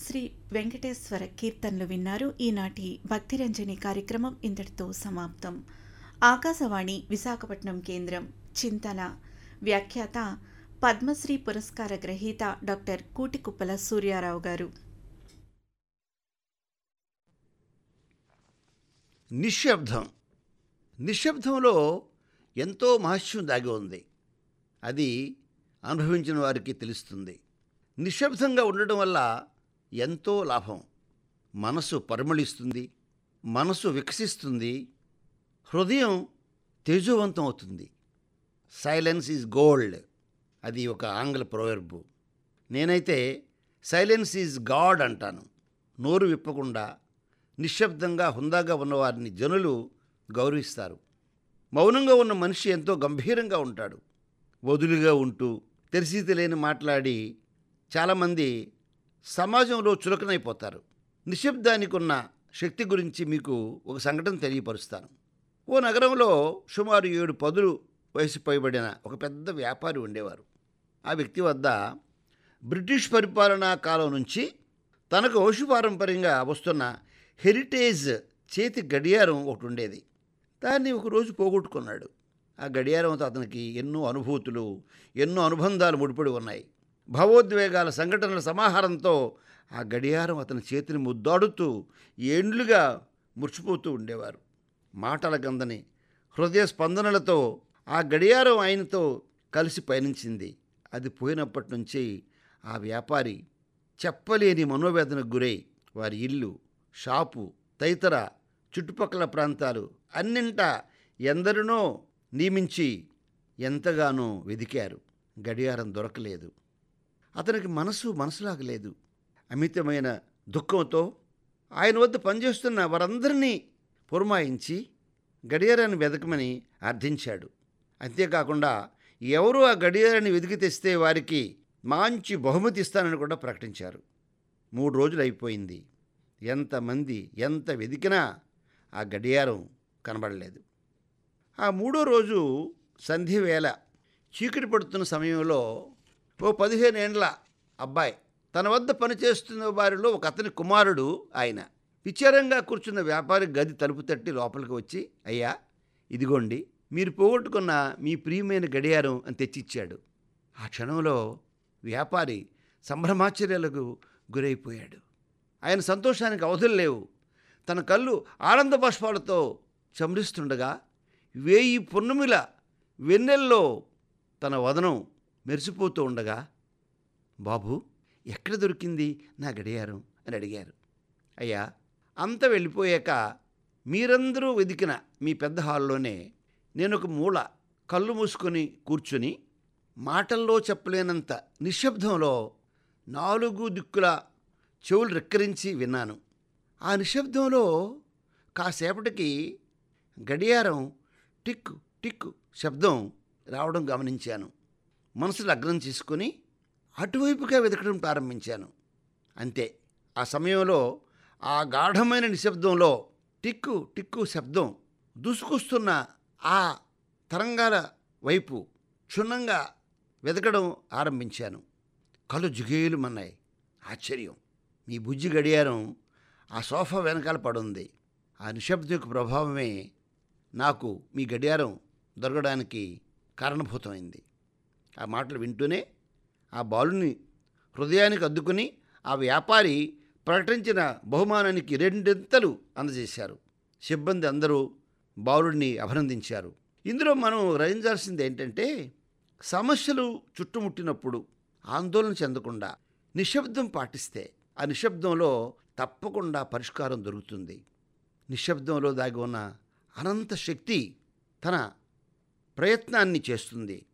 శ్రీ వెంకటేశ్వర కీర్తనలు విన్నారు ఈనాటి భక్తిరంజని కార్యక్రమం ఇంతటితో సమాప్తం ఆకాశవాణి విశాఖపట్నం కేంద్రం చింతన వ్యాఖ్యాత పద్మశ్రీ పురస్కార గ్రహీత డాక్టర్ కూటికుప్పల సూర్యారావు గారు నిశ్శబ్దం నిశ్శబ్దంలో ఎంతో మహత్యం దాగి ఉంది అది అనుభవించిన వారికి తెలుస్తుంది నిశ్శబ్దంగా ఉండడం వల్ల ఎంతో లాభం మనసు పరిమళిస్తుంది మనసు వికసిస్తుంది హృదయం తేజోవంతం అవుతుంది సైలెన్స్ ఈజ్ గోల్డ్ అది ఒక ఆంగ్ల ప్రొవర్బు నేనైతే సైలెన్స్ ఈజ్ గాడ్ అంటాను నోరు విప్పకుండా నిశ్శబ్దంగా హుందాగా ఉన్నవారిని జనులు గౌరవిస్తారు మౌనంగా ఉన్న మనిషి ఎంతో గంభీరంగా ఉంటాడు వదులుగా ఉంటూ తెలిసి తెలియని మాట్లాడి చాలామంది సమాజంలో చులకనైపోతారు నిశ్శబ్దానికి ఉన్న శక్తి గురించి మీకు ఒక సంఘటన తెలియపరుస్తాను ఓ నగరంలో సుమారు ఏడు పదులు వయసు పైబడిన ఒక పెద్ద వ్యాపారి ఉండేవారు ఆ వ్యక్తి వద్ద బ్రిటిష్ పరిపాలనా కాలం నుంచి తనకు వంశపారంపర్యంగా వస్తున్న హెరిటేజ్ చేతి గడియారం ఒకటి ఉండేది దాన్ని ఒకరోజు పోగొట్టుకున్నాడు ఆ గడియారంతో అతనికి ఎన్నో అనుభూతులు ఎన్నో అనుబంధాలు ముడిపడి ఉన్నాయి భావోద్వేగాల సంఘటనల సమాహారంతో ఆ గడియారం అతని చేతిని ముద్దాడుతూ ఏండ్లుగా మురిచిపోతూ ఉండేవారు మాటల గందని హృదయ స్పందనలతో ఆ గడియారం ఆయనతో కలిసి పయనించింది అది పోయినప్పటి నుంచి ఆ వ్యాపారి చెప్పలేని మనోవేదనకు గురై వారి ఇల్లు షాపు తదితర చుట్టుపక్కల ప్రాంతాలు అన్నింటా ఎందరినో నియమించి ఎంతగానో వెదికారు గడియారం దొరకలేదు అతనికి మనసు మనసులాగలేదు అమితమైన దుఃఖంతో ఆయన వద్ద పనిచేస్తున్న వారందరినీ పురమాయించి గడియారాన్ని వెతకమని అర్థించాడు అంతేకాకుండా ఎవరు ఆ గడియారాన్ని వెతికి తెస్తే వారికి మంచి బహుమతి ఇస్తానని కూడా ప్రకటించారు మూడు రోజులు అయిపోయింది ఎంతమంది ఎంత వెతికినా ఆ గడియారం కనబడలేదు ఆ మూడో రోజు సంధ్య వేళ చీకటి పడుతున్న సమయంలో ఓ పదిహేను ఏండ్ల అబ్బాయి తన వద్ద పనిచేస్తున్న వారిలో ఒక అతని కుమారుడు ఆయన విచారంగా కూర్చున్న వ్యాపారి గది తలుపు తట్టి లోపలికి వచ్చి అయ్యా ఇదిగోండి మీరు పోగొట్టుకున్న మీ ప్రియమైన గడియారం అని తెచ్చిచ్చాడు ఆ క్షణంలో వ్యాపారి సంభ్రమాశ్చర్యాలకు గురైపోయాడు ఆయన సంతోషానికి అవధులు లేవు తన కళ్ళు ఆనంద బాష్పాలతో చమరిస్తుండగా వేయి పున్నమిల వెన్నెల్లో తన వదనం మెరిసిపోతూ ఉండగా బాబు ఎక్కడ దొరికింది నా గడియారం అని అడిగారు అయ్యా అంత వెళ్ళిపోయాక మీరందరూ వెదికిన మీ పెద్ద హాల్లోనే నేను ఒక మూల కళ్ళు మూసుకొని కూర్చుని మాటల్లో చెప్పలేనంత నిశ్శబ్దంలో నాలుగు దిక్కుల చెవులు రెక్కరించి విన్నాను ఆ నిశ్శబ్దంలో కాసేపటికి గడియారం టిక్కు టిక్కు శబ్దం రావడం గమనించాను మనసు లగ్నం చేసుకొని అటువైపుగా వెతకడం ప్రారంభించాను అంతే ఆ సమయంలో ఆ గాఢమైన నిశ్శబ్దంలో టిక్కు టిక్కు శబ్దం దూసుకొస్తున్న ఆ తరంగాల వైపు క్షుణ్ణంగా వెతకడం ఆరంభించాను కళ్ళు జుగేలుమన్నాయి ఆశ్చర్యం మీ బుజ్జి గడియారం ఆ సోఫా వెనకాల పడుంది ఆ నిశ్శబ్దం యొక్క ప్రభావమే నాకు మీ గడియారం దొరకడానికి కారణభూతమైంది ఆ మాటలు వింటూనే ఆ బాలుని హృదయానికి అద్దుకుని ఆ వ్యాపారి ప్రకటించిన బహుమానానికి రెండింతలు అందజేశారు సిబ్బంది అందరూ బాలుడిని అభినందించారు ఇందులో మనం గ్రహించాల్సింది ఏంటంటే సమస్యలు చుట్టుముట్టినప్పుడు ఆందోళన చెందకుండా నిశ్శబ్దం పాటిస్తే ఆ నిశ్శబ్దంలో తప్పకుండా పరిష్కారం దొరుకుతుంది నిశ్శబ్దంలో దాగి ఉన్న అనంత శక్తి తన ప్రయత్నాన్ని చేస్తుంది